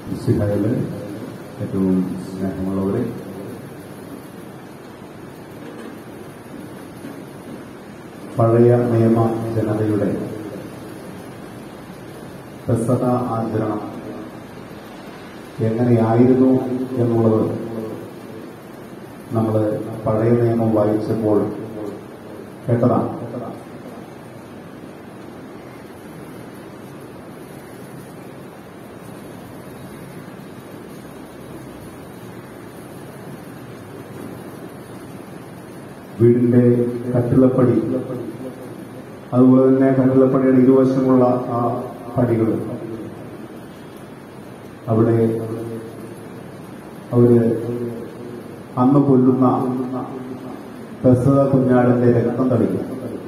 സിഹയിലെ ഏറ്റവും സ്നേഹമുള്ളവരെ പഴയ നിയമ ജനതയുടെ പ്രസത ആചരണം എങ്ങനെയായിരുന്നു എന്നുള്ളത് നമ്മൾ പഴയ നിയമം വായിച്ചപ്പോൾ കേട്ടതാണ് വീടിന്റെ കട്ടിളപ്പടി അതുപോലെ തന്നെ കട്ടിളപ്പടിയുടെ ഇരുവശമുള്ള ആ പടികൾ അവിടെ അവര് അന്ന് കൊല്ലുന്ന പ്രസവ കുഞ്ഞാടിന്റെ രക്തം തളിക്കും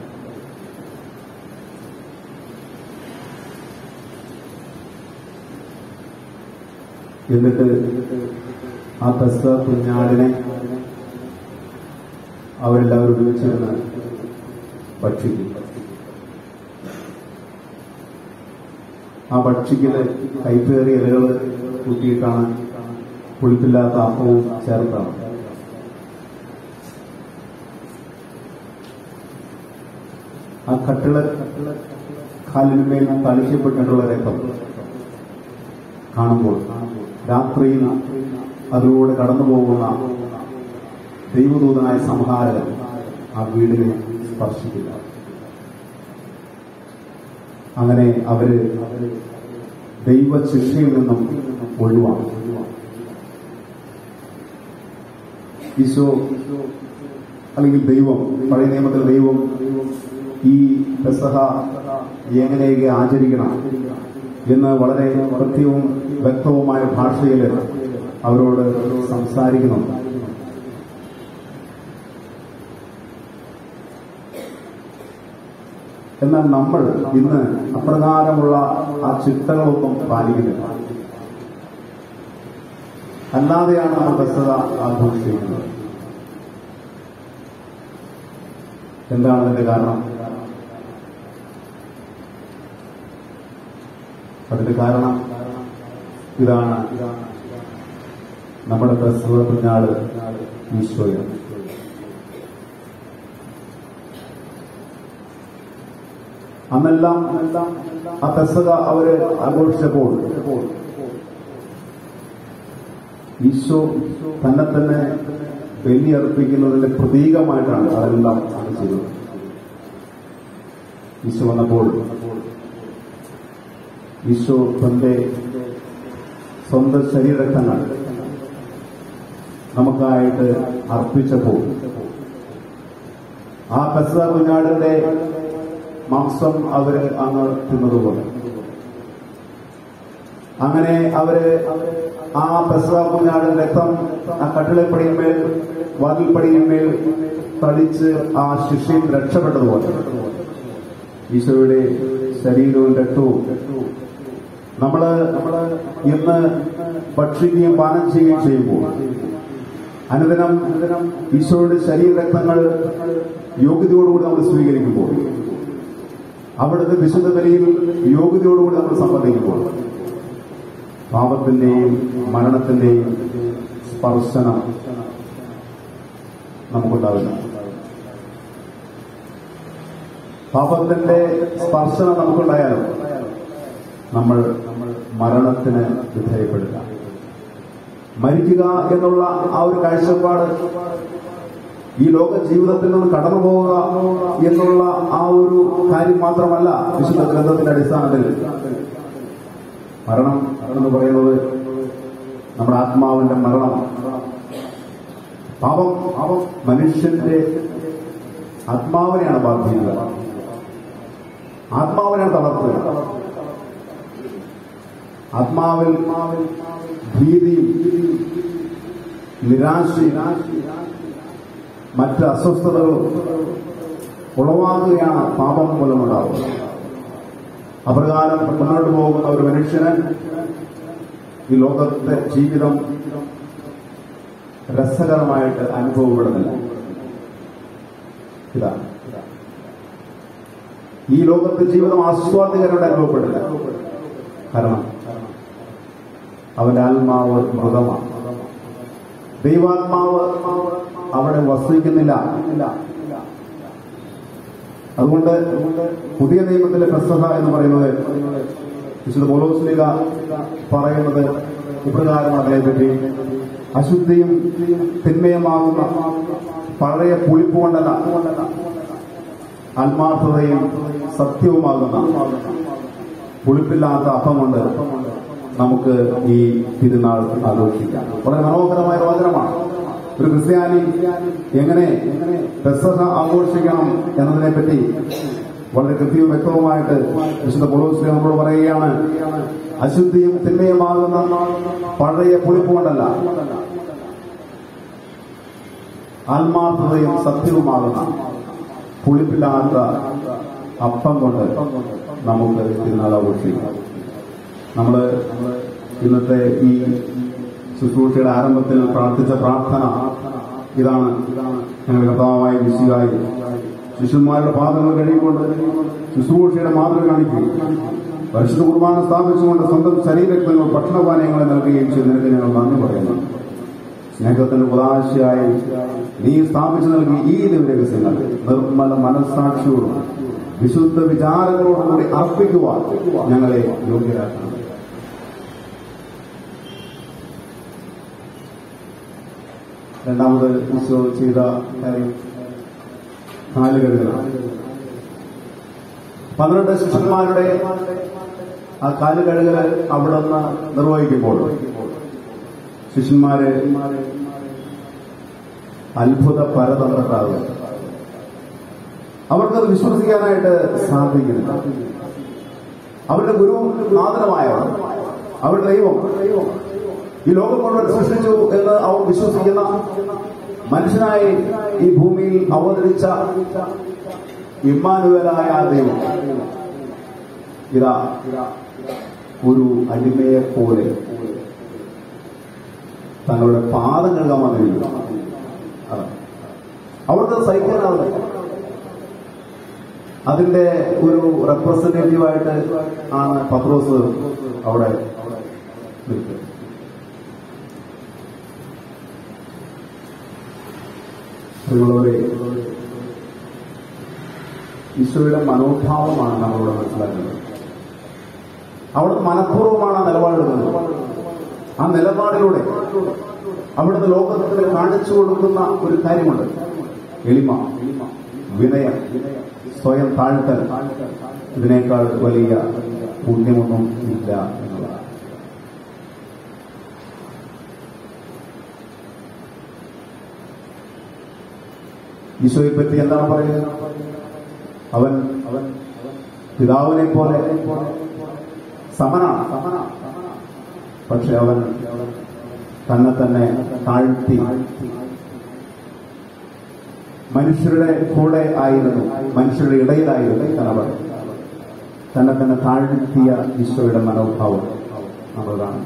എന്നിട്ട് ആ പ്രസവ കുഞ്ഞാടിനെ അവരെല്ലാവരും ഉപയോഗിച്ചിരുന്ന് ഭക്ഷിക്കും ആ ഭക്ഷിക്കല് കൈപ്പേറിയ ഇലകൾ കൂട്ടിയിട്ടാണ് പുളിപ്പില്ലാത്ത അപ്പവും ചേർത്താണ് ആ കട്ടിള കാലിന്മേൽ തളിക്കപ്പെട്ടിട്ടുള്ള രക്തം കാണുമ്പോൾ രാത്രിയിൽ അതിലൂടെ കടന്നു പോകുന്ന ദൈവദൂതനായ സംഹാരകൻ ആ വീടിനെ സ്പർശിക്കില്ല അങ്ങനെ അവര് ദൈവ ശിക്ഷയിൽ നിന്നും ഒഴിവാണ് ഈശോ അല്ലെങ്കിൽ ദൈവം പഴയ നിയമത്തിൽ ദൈവം ഈ പെസഹ എങ്ങനെയൊക്കെ ആചരിക്കണം എന്ന് വളരെ കൃത്യവും വ്യക്തവുമായ ഭാഷയിൽ അവരോട് സംസാരിക്കുന്നുണ്ട് എന്നാൽ നമ്മൾ ഇന്ന് അപ്രകാരമുള്ള ആ ചിട്ടകളൊന്നും പാലിക്കുന്നില്ല അല്ലാതെയാണ് നമ്മൾ ബസ്സത ആഘോഷിക്കുന്നത് എന്താണ് അതിന്റെ കാരണം അതിന്റെ കാരണം ഇതാണ് നമ്മുടെ പ്രസവ കുഞ്ഞാട് ഈശോയാണ് അന്നെല്ലാം ആ പെസക അവര് ആഘോഷിച്ചപ്പോൾ ഈശോ തന്നെ തന്നെ ബലിയർപ്പിക്കുന്നതിന്റെ പ്രതീകമായിട്ടാണ് അതെല്ലാം അത് ചെയ്തത് ഈശോ വന്നപ്പോൾ ഈശോ തന്റെ സ്വന്തം ശരീരങ്ങൾ നമുക്കായിട്ട് അർപ്പിച്ചപ്പോൾ ആ പെസക കുഞ്ഞാടിന്റെ മാംസം അവര് അങ്ങ് തിന്നതുപോലെ അങ്ങനെ അവര് ആ പെസക കുഞ്ഞാടിന്റെ രക്തം ആ കട്ടിളപ്പടിയിന്മേൽ വാതിൽപ്പടിയിന്മേൽ തളിച്ച് ആ ശിഷ്യൻ രക്ഷപ്പെട്ടതുപോലെ ഈശോയുടെ ശരീരവും രക്തവും നമ്മള് നമ്മള് ഇന്ന് ഭക്ഷിക്കുകയും പാനം ചെയ്യുകയും ചെയ്യുമ്പോൾ അനുദിനം അനുദിനം ഈശോയുടെ ശരീരരക്തങ്ങൾ യോഗ്യതയോടുകൂടി നമ്മൾ സ്വീകരിക്കുമ്പോൾ അവിടുത്തെ വിശുദ്ധ ബലിയിൽ യോഗ്യതയോടുകൂടി നമ്മൾ സംബന്ധിക്കുമ്പോൾ പാപത്തിന്റെയും മരണത്തിന്റെയും സ്പർശനം നമുക്കുണ്ടാവില്ല പാപത്തിന്റെ സ്പർശനം നമുക്കുണ്ടായാലും നമ്മൾ മരണത്തിന് വിധേയപ്പെടുക മരിക്കുക എന്നുള്ള ആ ഒരു കാഴ്ചപ്പാട് ഈ ലോക ജീവിതത്തിൽ നിന്ന് കടന്നു പോവുക എന്നുള്ള ആ ഒരു കാര്യം മാത്രമല്ല വിശുദ്ധ ഗ്രന്ഥത്തിന്റെ അടിസ്ഥാനത്തിൽ മരണം എന്ന് പറയുന്നത് നമ്മുടെ ആത്മാവിന്റെ മരണം പാപം പാപം മനുഷ്യന്റെ ആത്മാവിനെയാണ് ബാധിക്കുക ആത്മാവിനെയാണ് തളർത്തുക ആത്മാവിൽ ഭീതിയും നിരാശയും മറ്റ് അസ്വസ്ഥതകളും ഉളവാകുകയാണ് പാപം മൂലമുണ്ടാവുന്നത് അപ്രകാരം മുന്നോട്ട് പോകുന്ന ഒരു മനുഷ്യന് ഈ ലോകത്തെ ജീവിതം രസകരമായിട്ട് അനുഭവപ്പെടുന്നില്ല ഇതാണ് ഈ ലോകത്തെ ജീവിതം ആസ്വാദ്യകരമായിട്ട് അനുഭവപ്പെടില്ല കാരണം അവന്റെ ആത്മാവ് മൃഗമാണ് ദൈവാത്മാവ് അവിടെ വസിക്കുന്നില്ല അതുകൊണ്ട് പുതിയ നിയമത്തിലെ പ്രസ്തത എന്ന് പറയുന്നത് വിശുദ്ധ പോലോസ്ലിക പറയുന്നത് ഇപ്രകാരം അതേപറ്റി അശുദ്ധിയും തിന്മയുമാകുന്ന പഴയ പുളിപ്പ് കൊണ്ടല്ല ആത്മാർത്ഥതയും സത്യവുമാകുന്ന പുളിപ്പില്ലാത്ത അപ്പം കൊണ്ട് നമുക്ക് ഈ തിരുനാൾ ആഘോഷിക്കാം വളരെ മനോഹരമായ വചനമാണ് ഒരു ക്രിസ്ത്യാനി എങ്ങനെ പെസഹ ആഘോഷിക്കണം എന്നതിനെ പറ്റി വളരെ കൃത്യവും വ്യക്തവുമായിട്ട് വിശുദ്ധ പൊളോസിനെ നമ്മളോട് പറയുകയാണ് അശുദ്ധിയും തിന്മയുമാകുന്ന പഴയ പുളിപ്പ് കൊണ്ടല്ല ആത്മാർത്ഥതയും സത്യവുമാകുന്ന പുളിപ്പില്ലാത്ത അപ്പം കൊണ്ട് നമുക്ക് തിരുനാൾ ആഘോഷിക്കാം നമ്മള് ഇന്നത്തെ ഈ ശുശ്രൂഷയുടെ ആരംഭത്തിൽ പ്രാർത്ഥിച്ച പ്രാർത്ഥന ഇതാണ് ഞങ്ങൾ കർത്താവായി വിശുകായി ശിശുന്മാരുടെ പാദങ്ങൾ കഴിയുകൊണ്ട് ശുശ്രൂഷയുടെ മാതൃക കാണിക്കുകയും പരിശുദ്ധ കുർബാന സ്ഥാപിച്ചുകൊണ്ട് സ്വന്തം ശരീരത്തിൽ ഭക്ഷണപാനീയങ്ങളെ നൽകുകയും ചെയ്തതിന് ഞങ്ങൾ നന്ദി പറയുന്നു സ്നേഹത്തിന്റെ ഉദാശയായി നീ സ്ഥാപിച്ചു നൽകി ഈ ദിവരഹസ്യങ്ങൾ നിർമ്മല മനസ്സാക്ഷിയോടും വിശുദ്ധ വിചാരങ്ങളോടും കൂടി അർപ്പിക്കുവാൻ ഞങ്ങളെ യോഗ്യരാക്കണം രണ്ടാമത് ഈശോ ചെയ്ത കാര്യം കാലുകഴുകലാണ് പന്ത്രണ്ട് ശിഷ്യന്മാരുടെ ആ കാലുകഴുകൽ അവിടെ നിന്ന് നിർവഹിക്കുമ്പോൾ ശിഷ്യന്മാര് അത്ഭുത പരതന്ത്രത്താകുക അവർക്കത് വിശ്വസിക്കാനായിട്ട് സാധിക്കുന്നില്ല അവരുടെ ഗുരു നാദനമായവർ അവരുടെ ദൈവം ഈ ലോകം മുഴുവൻ സൃഷ്ടിച്ചു എന്ന് അവർ വിശ്വസിക്കുന്ന മനുഷ്യനായി ഈ ഭൂമിയിൽ അവതരിച്ച ഇമ്മാനുവലായ ആ ദൈവം ഇതാ ഒരു അടിമയെ പോലെ തങ്ങളുടെ പാദം കഴുകാൻ വന്നിരിക്കുന്നു അതാ. അവർക്ക് സഹിക്കാനാവില്ല അതിന്റെ ഒരു റെപ്രസെന്റേറ്റീവായിട്ട് ആണ് പത്രോസ് അവിടെ നിൽക്കുന്നത് നിങ്ങളോട് ഈശോയുടെ മനോഭാവമാണ് നമ്മളിവിടെ മനസ്സിലാക്കുന്നത് അവിടുന്ന് മനഃപൂർവ്വമാണ് ആ നിലപാടെടുക്കുന്നത് ആ നിലപാടിലൂടെ അവിടുന്ന് ലോകത്തിൽ കാണിച്ചു കൊടുക്കുന്ന ഒരു കാര്യമുണ്ട് എളിമ വിനയം സ്വയം താഴ്ത്തൽ ഇതിനേക്കാൾ വലിയ പുണ്യമൊന്നും ഇല്ല എന്നുള്ളതാണ് ഈശോയെ പറ്റി എന്താണ് പറയുന്നത് അവൻ അവൻ പിതാവിനെ പോലെ സമനാണ് പക്ഷെ അവൻ തന്നെ തന്നെ താഴ്ത്തി മനുഷ്യരുടെ കൂടെ ആയിരുന്നു മനുഷ്യരുടെ ഇടയിലായിരുന്നു കണവൻ തന്നെ തന്നെ താഴ്ത്തിയ ഈശോയുടെ മനോഭാവം നമ്മളതാണ്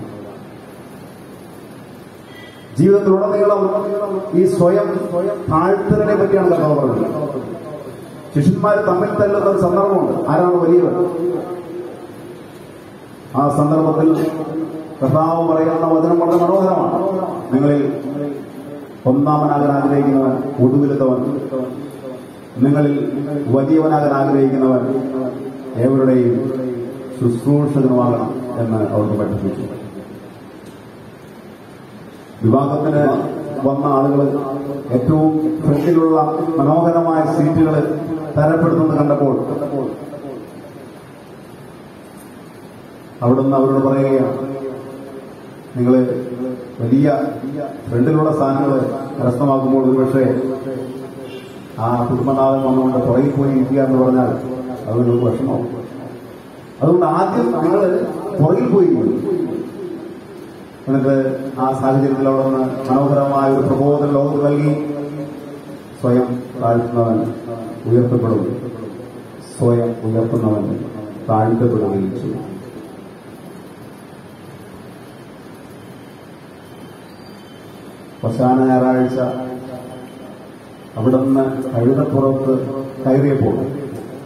ജീവിതത്തിലുടനീളം ഈ സ്വയം താഴ്ത്തലിനെ പറ്റിയാണ് കഥ പറയുന്നത് ശിഷ്യന്മാർ തമ്മിൽ തല്ലുന്ന ഒരു സന്ദർഭമുണ്ട് ആരാണ് വലിയവൻ ആ സന്ദർഭത്തിൽ കർത്താവ് പറയുന്ന വചനം വളരെ മനോഹരമാണ് നിങ്ങളിൽ ഒന്നാമനാകാൻ ആഗ്രഹിക്കുന്നവൻ ഒടുവിലത്തവൻ നിങ്ങളിൽ വലിയവനാകാൻ ആഗ്രഹിക്കുന്നവൻ ഏവരുടെയും ശുശ്രൂഷകനുമാകണം എന്ന് അവർക്ക് പഠിപ്പിച്ചു വിവാഹത്തിന് വന്ന ആളുകൾ ഏറ്റവും ഫ്രണ്ടിലുള്ള മനോഹരമായ സീറ്റുകൾ തരപ്പെടുന്നത് കണ്ടപ്പോൾ അവിടുന്ന് അവരോട് പറയുകയാണ് നിങ്ങൾ വലിയ ഫ്രണ്ടിലുള്ള സ്ഥാനങ്ങൾ കരസ്ഥമാക്കുമ്പോൾ ഒരുപക്ഷെ ആ കുടുംബനാഥൻ വന്നുകൊണ്ട് പുറകിൽ പോയി ഇരിക്കുക എന്ന് പറഞ്ഞാൽ അതൊരു വിഷമവും അതുകൊണ്ട് ആദ്യം നിങ്ങൾ പുറകിൽ പോയി ഇരിക്കും. എന്നിട്ട് ആ സാഹചര്യത്തിൽ അവിടെ നിന്ന് മനോഹരമായ ഒരു പ്രബോധന ലോകത്ത് നൽകി സ്വയം താഴ്ത്തുന്നവൻ ഉയർത്തപ്പെടും സ്വയം ഉയർത്തുന്നവൻ താഴ്ത്തപ്പെടുകയും ചെയ്യും അവസാന ഞായറാഴ്ച അവിടെ നിന്ന് കഴുതപ്പുറത്ത് കയറിയപ്പോൾ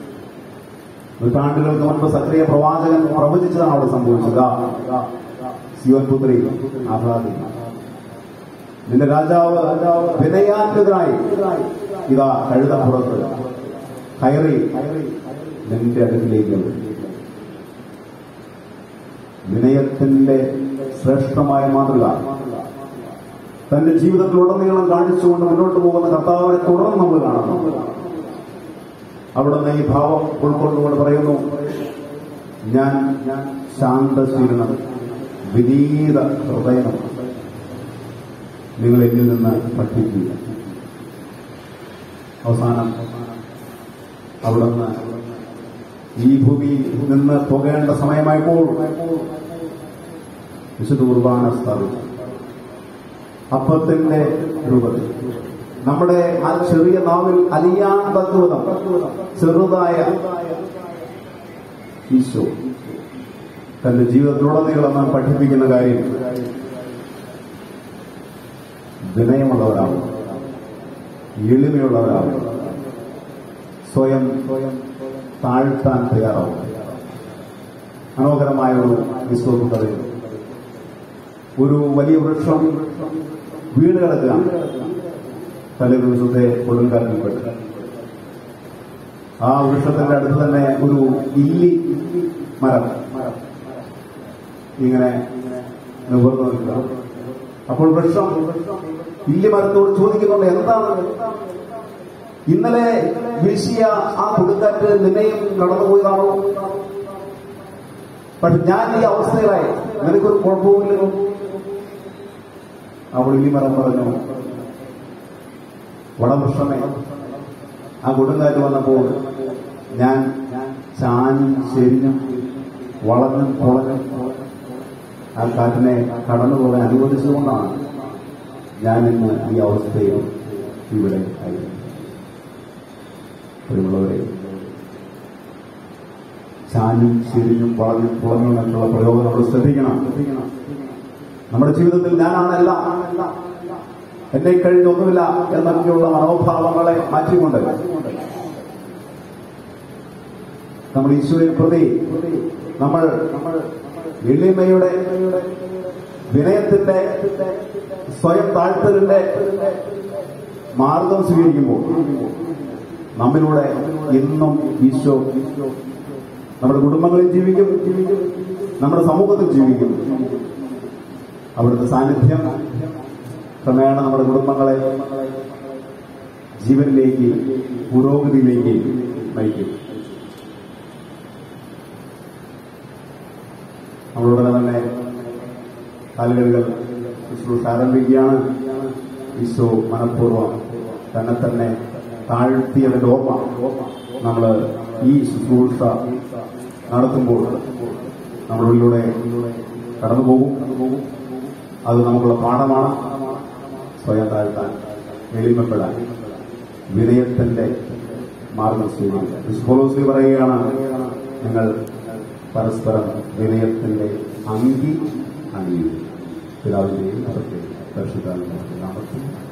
നൂറ്റാണ്ടുകൾക്ക് മുൻപ് സക്രിയ പ്രവാചകൻ പ്രവചിച്ചതാണ് അവിടെ സംഭവിച്ചത് ദാ, ദാ, ശിവൻ പുത്രി ആഹ്ലാദിക്കണം നിന്റെ രാജാവ് വിനയാന്വിതനായി ഇതാ കഴുതപ്പുറത്ത് കയറി നിന്റെ അടുക്കിലേക്ക് വരും. വിനയത്തിന്റെ ശ്രേഷ്ഠമായ മാതൃക തന്റെ ജീവിതത്തിലുടനീളം കാണിച്ചുകൊണ്ട് മുന്നോട്ട് പോകുന്ന കർത്താവിനെ തുടർന്ന് നമ്മൾ കാണുന്നു അവിടുന്ന് ഈ ഭാവം ഉൾക്കൊണ്ടുകൊണ്ട് പറയുന്നു ഞാൻ ശാന്തശീലനം വിനീത ഹൃദയം നിങ്ങൾ എന്നിൽ നിന്ന് പഠിക്കുക അവസാനം അവിടുന്ന് ഈ ഭൂമിയിൽ നിന്ന് പോകേണ്ട സമയമായപ്പോൾ വിശുദ്ധ കുർബാന സ്ഥാപിച്ചു അപ്പത്തിന്റെ രൂപത്തിൽ നമ്മുടെ ആ ചെറിയ നാവിൽ അലിയാത്ത അത്ഭുതം ചെറുതായ ഈശോ തന്റെ ജീവിതത്തിലുടനീളം നാം പഠിപ്പിക്കുന്ന കാര്യം വിനയമുള്ളവരാവും എളിമയുള്ളവരാവും സ്വയം താഴ്ത്താൻ തയ്യാറാവും മനോഹരമായ ഒരു വിശ്വസം കഥയുണ്ട് ഒരു വലിയ വൃക്ഷം വീണ് കിടക്കുകയാണ് തലേ ദിവസത്തെ കൊടുങ്കാറ്റിൽപ്പെട്ട് ആ വൃക്ഷത്തിന്റെ അടുത്ത് തന്നെ ഒരു ഇല്ലി മരം ഇങ്ങനെ നിവർന്നു നിൽക്കുക അപ്പോൾ വൃക്ഷം ഇല്ലി മരത്തോട് ചോദിക്കുന്നുണ്ട് എന്താണ് ഇന്നലെ വീശിയ ആ കൊടുങ്കാറ്റ് നിന്നെയും കടന്നുപോയതാണോ പക്ഷെ ഞാൻ ഈ അവസ്ഥയിലായി നിനക്കൊരു കുഴപ്പമില്ലല്ലോ അവൾ ഈ മരം പറഞ്ഞു വടവൃക്ഷമേ ആ കൊടുങ്കാറ്റ് വന്നപ്പോൾ ഞാൻ ചാഞ്ഞും ചെരിഞ്ഞും വളഞ്ഞും പൊളഞ്ഞും ആ കാറ്റിനെ കടന്നുപോകാൻ അനുവദിച്ചുകൊണ്ടാണ് ഞാൻ ഇന്ന് ഈ അവസ്ഥയിൽ ഇവിടെ ആയിരുന്നു പ്രിയമുള്ളവരെ ചാഞ്ഞും ചെരിഞ്ഞും വളഞ്ഞും പുളഞ്ഞും എന്നുള്ള പ്രയോഗം നമ്മൾ ശ്രദ്ധിക്കണം നമ്മുടെ ജീവിതത്തിൽ ഞാനാണല്ല എന്നെ കഴിഞ്ഞൊന്നുമില്ല എന്നൊക്കെയുള്ള മനോഭാവങ്ങളെ മാറ്റിക്കൊണ്ട് നമ്മൾ ഈശോയെ പ്രതി നമ്മൾ എളിമയുടെ വിനയത്തിന്റെ സ്വയം താഴ്ത്തലിന്റെ മാർഗം സ്വീകരിക്കുമ്പോൾ നമ്മിലൂടെ ഇന്നും ഈശോ നമ്മുടെ കുടുംബങ്ങളിൽ ജീവിക്കും നമ്മുടെ സമൂഹത്തിൽ ജീവിക്കും അവിടുത്തെ സാന്നിധ്യം ക്രമേണ നമ്മുടെ കുടുംബങ്ങളെ ജീവനിലേക്ക് പുരോഗതിയിലേക്ക് നയിക്കും നമ്മളുടെ തന്നെ കാലുകളികൾ ശുശ്രൂഷ ആരംഭിക്കുകയാണ് ഈശോ മനഃപൂർവ്വം തന്നെ തന്നെ താഴ്ത്തിയതിന്റെ ഓർമ്മ നമ്മൾ ഈ ശുശ്രൂഷ നടത്തുമ്പോൾ നമ്മളിലൂടെ കടന്നു പോകും അത് നമുക്കുള്ള പാഠമാണ് സ്വയം താഴ്ത്താൻ എളിമപ്പെടാൻ വിനയത്തിന്റെ മാർഗം സ്വീകരിക്കുക ക്രിസ്പോലോസി പറയുകയാണ് നിങ്ങൾ പരസ്പരം വിനയത്തിന്റെ അങ്കി അണിയുക പിതാവിന്റെയും അവരുടെയും പരിശുദ്ധാത്മാവിന്റെ നാമത്തിൽ